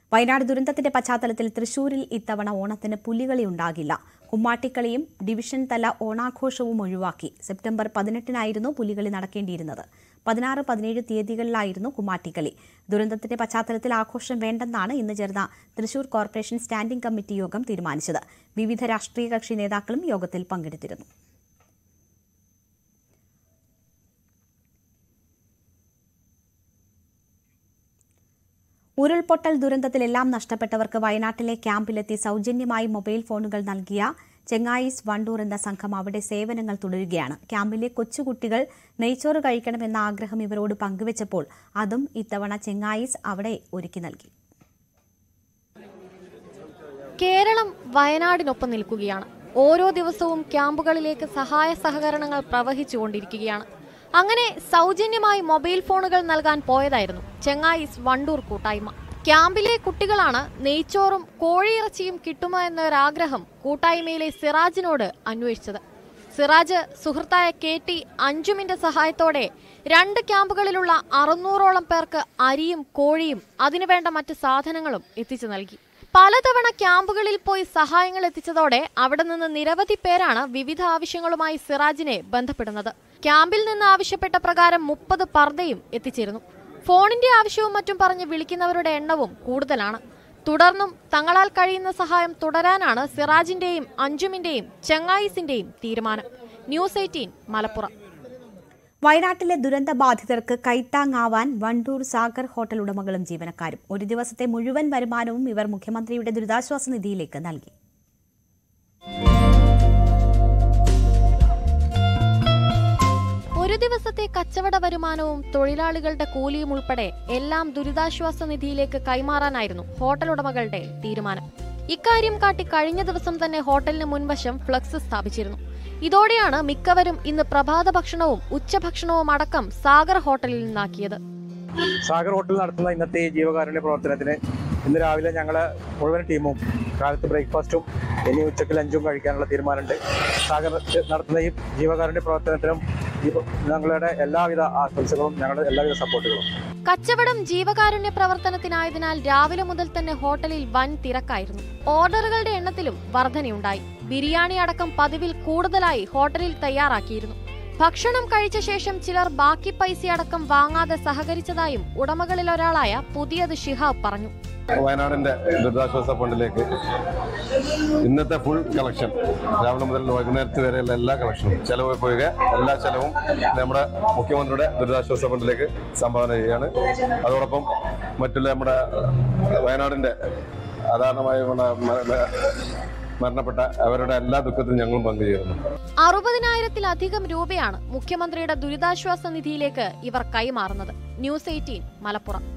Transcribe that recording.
വയനാട് ദുരന്തത്തിന്റെ പശ്ചാത്തലത്തിൽ തൃശൂരിൽ ഇത്തവണ ഓണത്തിന് പുലികളി ഉണ്ടാകില്ല കുമ്മാട്ടിക്കളിയും ഡിവിഷൻ തല ഓണാഘോഷവും ഒഴിവാക്കി സെപ്റ്റംബർ പതിനെട്ടിനായിരുന്നു പുലികളി നടക്കേണ്ടിയിരുന്നത് പതിനാറ് പതിനേഴ് തീയതികളിലായിരുന്നു കുമ്മാട്ടിക്കളി ദുരന്തത്തിന്റെ പശ്ചാത്തലത്തിൽ ആഘോഷം വേണ്ടെന്നാണ് ഇന്ന് ചേർന്ന തൃശൂർ കോർപ്പറേഷൻ സ്റ്റാൻഡിംഗ് കമ്മിറ്റി യോഗം തീരുമാനിച്ചത് വിവിധ രാഷ്ട്രീയ കക്ഷി നേതാക്കളും യോഗത്തിൽ പങ്കെടുത്തിരുന്നു ഉരുൾപൊട്ടൽ ദുരന്തത്തിലെല്ലാം നഷ്ടപ്പെട്ടവർക്ക് വയനാട്ടിലെ ക്യാമ്പിലെത്തി സൗജന്യമായി മൊബൈൽ ഫോണുകൾ നൽകിയ ചെങ്ങായിസ് വണ്ടൂർ എന്ന സംഘം അവിടെ സേവനങ്ങൾ തുടരുകയാണ് ക്യാമ്പിലെ കൊച്ചുകുട്ടികൾ നെയ്ച്ചോറ് കഴിക്കണമെന്ന ആഗ്രഹം ഇവരോട് പങ്കുവച്ചപ്പോൾ അതും ഇത്തവണ ചെങ്ങായിസ് അവിടെ ഒരുക്കി നൽകി കേരളം വയനാടിനൊപ്പം നിൽക്കുകയാണ് ഓരോ ദിവസവും ക്യാമ്പുകളിലേക്ക് സഹായ സഹകരണങ്ങൾ പ്രവഹിച്ചുകൊണ്ടിരിക്കുകയാണ് അങ്ങനെ സൗജന്യമായി മൊബൈൽ ഫോണുകൾ നൽകാൻ പോയതായിരുന്നു ചെങ്ങായിസ് വണ്ടൂർ കൂട്ടായ്മ ക്യാമ്പിലെ കുട്ടികളാണ് നെയ്ച്ചോറും കോഴിയിറച്ചിയും കിട്ടുമോ എന്നൊരാഗ്രഹം കൂട്ടായ്മയിലെ സിറാജിനോട് അന്വേഷിച്ചത് സിറാജ് സുഹൃത്തായ കെ ടി അഞ്ജുമിന്റെ സഹായത്തോടെ രണ്ട് ക്യാമ്പുകളിലുള്ള അറുന്നൂറോളം പേർക്ക് അരിയും കോഴിയും അതിനുവേണ്ട മറ്റ് സാധനങ്ങളും എത്തിച്ചു നൽകി പലതവണ ക്യാമ്പുകളിൽ പോയി സഹായങ്ങൾ എത്തിച്ചതോടെ അവിടെ നിന്ന് നിരവധി പേരാണ് വിവിധ ആവശ്യങ്ങളുമായി സിറാജിനെ ബന്ധപ്പെടുന്നത് ക്യാമ്പിൽ നിന്ന് ആവശ്യപ്പെട്ട പ്രകാരം മുപ്പത് പർദ്ദയും എത്തിച്ചിരുന്നു ഫോണിന്റെ ആവശ്യവും മറ്റും പറഞ്ഞ് വിളിക്കുന്നവരുടെ എണ്ണവും കൂടുതലാണ് തുടർന്നും തങ്ങളാൽ കഴിയുന്ന സഹായം തുടരാനാണ് സിറാജിന്റെയും അഞ്ജുമിന്റെയും ചെങ്ങായിസിന്റെയും തീരുമാനം ന്യൂസ് എയ്റ്റീൻ മലപ്പുറം വയനാട്ടിലെ ദുരന്ത ബാധിതർക്ക് കൈത്താങ്ങാവാൻ വണ്ടൂർ സാഗർ ഹോട്ടൽ ഉടമകളും ജീവനക്കാരും ഒരു ദിവസത്തെ മുഴുവൻ വരുമാനവും ഇവർ മുഖ്യമന്ത്രിയുടെ ദുരിതാശ്വാസ നിധിയിലേക്ക് നൽകി ഒരു ദിവസത്തെ കച്ചവട വരുമാനവും തൊഴിലാളികളുടെ കൂലിയും ഉൾപ്പെടെ എല്ലാം ദുരിതാശ്വാസ നിധിയിലേക്ക് കൈമാറാനായിരുന്നു ഹോട്ടൽ ഉടമകളുടെ തീരുമാനം ഇക്കാര്യം കാട്ടി കഴിഞ്ഞ ദിവസം തന്നെ ഹോട്ടലിന് മുൻവശം ഫ്ലക്സ് സ്ഥാപിച്ചിരുന്നു ഇതോടെയാണ് മിക്കവരും ഇന്ന് പ്രഭാത ഭക്ഷണവും ഉച്ചഭക്ഷണവും അടക്കം സാഗർ ഹോട്ടലിൽ നിന്നാക്കിയത് സാഗർ ഹോട്ടൽ നടത്തുന്ന ഇന്നത്തെ ഈ ജീവകാരുണ്യ പ്രവർത്തനത്തിന് ഇന്ന് രാവിലെ ഞങ്ങൾ മുഴുവൻ ടീമും കാലത്ത് ബ്രേക്ക്ഫാസ്റ്റും ഇനി ഉച്ചയ്ക്ക് ലഞ്ചും കഴിക്കാനുള്ള തീരുമാനമുണ്ട് സാഗർ നടത്തുന്ന ഈ ജീവകാരുണ്യ പ്രവർത്തനത്തിനും ഈ ഞങ്ങളുടെ എല്ലാവിധ ആശംസകളും ഞങ്ങളുടെ എല്ലാവിധ സപ്പോർട്ടുകളും കച്ചവടം ജീവകാരുണ്യ പ്രവർത്തനത്തിനായതിനാൽ രാവിലെ മുതൽ തന്നെ ഹോട്ടലിൽ വൻ തിരക്കായിരുന്നു ഓർഡറുകളുടെ എണ്ണത്തിലും വർധനയുണ്ടായി ബിരിയാണി അടക്കം പതിവിൽ കൂടുതലായി ഹോട്ടലിൽ തയ്യാറാക്കിയിരുന്നു ഭക്ഷണം കഴിച്ച ശേഷം ചിലർ ബാക്കി പൈസ അടക്കം വാങ്ങാതെ സഹകരിച്ചതായും ഉടമകളിൽ ഒരാളായ പുതിയത് ഷിഹാബ് പറഞ്ഞു വയനാടിന്റെ ദുരിതാശ്വാസ ഫണ്ടിലേക്ക് ഇന്നത്തെ ഫുൾ കളക്ഷൻ രാവിലെ മുതൽ വൈകുന്നേരത്ത് വരെയുള്ള എല്ലാ കളക്ഷനും ചെലവ് ഒഴികെ എല്ലാ ചെലവും നമ്മുടെ മുഖ്യമന്ത്രിയുടെ ദുരിതാശ്വാസ ഫണ്ടിലേക്ക് സംഭാവന ചെയ്യുകയാണ് അതോടൊപ്പം മറ്റുള്ള നമ്മുടെ വയനാടിന്റെ സാധാരണമായി നമ്മുടെ മ- മ- മരണപ്പെട്ട അവരുടെ എല്ലാ ദുഃഖത്തിലും ഞങ്ങളും പങ്കുചേരുന്നു അറുപതിനായിരത്തിലധികം രൂപയാണ് മുഖ്യമന്ത്രിയുടെ ദുരിതാശ്വാസ നിധിയിലേക്ക് ഇവർ കൈമാറുന്നത് ന്യൂസ് എയ്റ്റീൻ മലപ്പുറം